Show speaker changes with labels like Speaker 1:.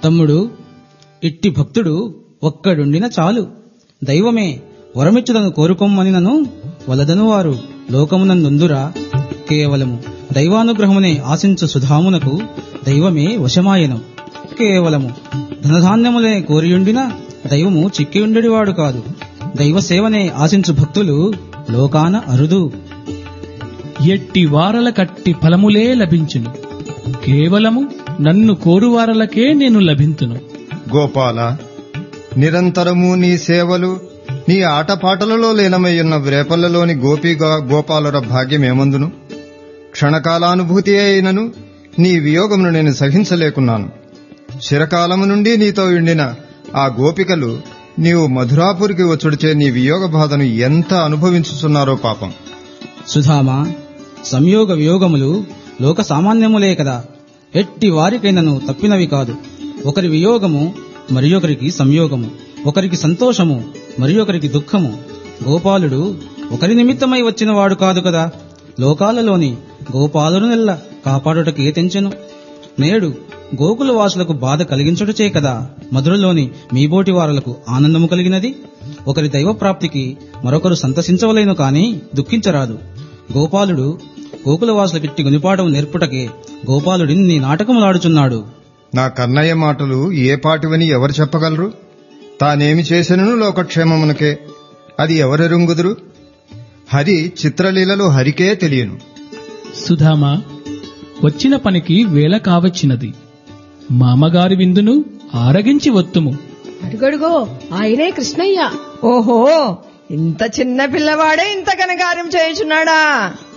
Speaker 1: తమ్ముడు ఇట్టి భక్తుడు ఒక్కడుండిన చాలు దైవమే వరమిచ్చుదను కోరుకొమ్మని నను వలదను వారు లోకమునందుందురా కేవలము దైవానుగ్రహమునే ఆశించు సుధామునకు దైవమే వశమాయను కేవలము ధనధాన్యములే కోరియుండిన దైవము చిక్కియుండెడివాడు కాదు దైవ సేవనే ఆశించు భక్తులు లోకాన అరుదు
Speaker 2: ఎట్టి వారల కట్టి ఫలములే లభించును కేవలము నన్ను కోరువారలకే నేను లభింతును
Speaker 3: గోపాల నిరంతరము నీ సేవలు నీ ఆటపాటలలో లీనమయ్యున్న వ్రేపల్లలోని గోపిగా గోపాలుర భాగ్యమేమందును క్షణకాలానుభూతి అయినను నీ వియోగమును నేను సహించలేకున్నాను చిరకాలము నుండి నీతో ఉండిన ఆ గోపికలు నీవు మధురాపురికి వచ్చుడిచే నీ వియోగ బాధను ఎంత అనుభవించుచున్నారో పాపం
Speaker 1: సుధామా సంయోగ వియోగములు లోక సామాన్యములే కదా ఎట్టి వారికైనను తప్పినవి కాదు ఒకరి వియోగము మరి ఒకరికి సంయోగము ఒకరికి సంతోషము మరి ఒకరికి దుఃఖము గోపాలుడు ఒకరి నిమిత్తమై వచ్చినవాడు కాదు కదా లోకాలలోని గోపాలుడు నెల్ల కాపాడుటకే తెంచెను నేడు గోకుల వాసులకు బాధ కలిగించుటచే కదా మధురలోని మీబోటి వారులకు ఆనందము కలిగినది ఒకరి దైవ ప్రాప్తికి మరొకరు సంతసించవలేను కాని దుఃఖించరాదు గోపాలుడు గోకుల వాసులకిట్టి గునిపాఠం నేర్పుటకే గోపాలుడిని నీ నాటకములాడుచున్నాడు
Speaker 3: నా కన్నయ్య మాటలు ఏ పాటివని ఎవరు చెప్పగలరు తానేమి చేసినను లోకక్షేమమునకే అది ఎవరెరుంగుదురు హరి చిత్రలీలలు హరికే తెలియను
Speaker 2: సుధామా వచ్చిన పనికి వేళ కావచ్చినది మామగారి విందును ఆరగించి వత్తుము
Speaker 4: అడుగడుగో ఆయనే కృష్ణయ్య
Speaker 5: ఓహో ఇంత చిన్న పిల్లవాడే ఇంత కనకార్యం చేయుచున్నాడా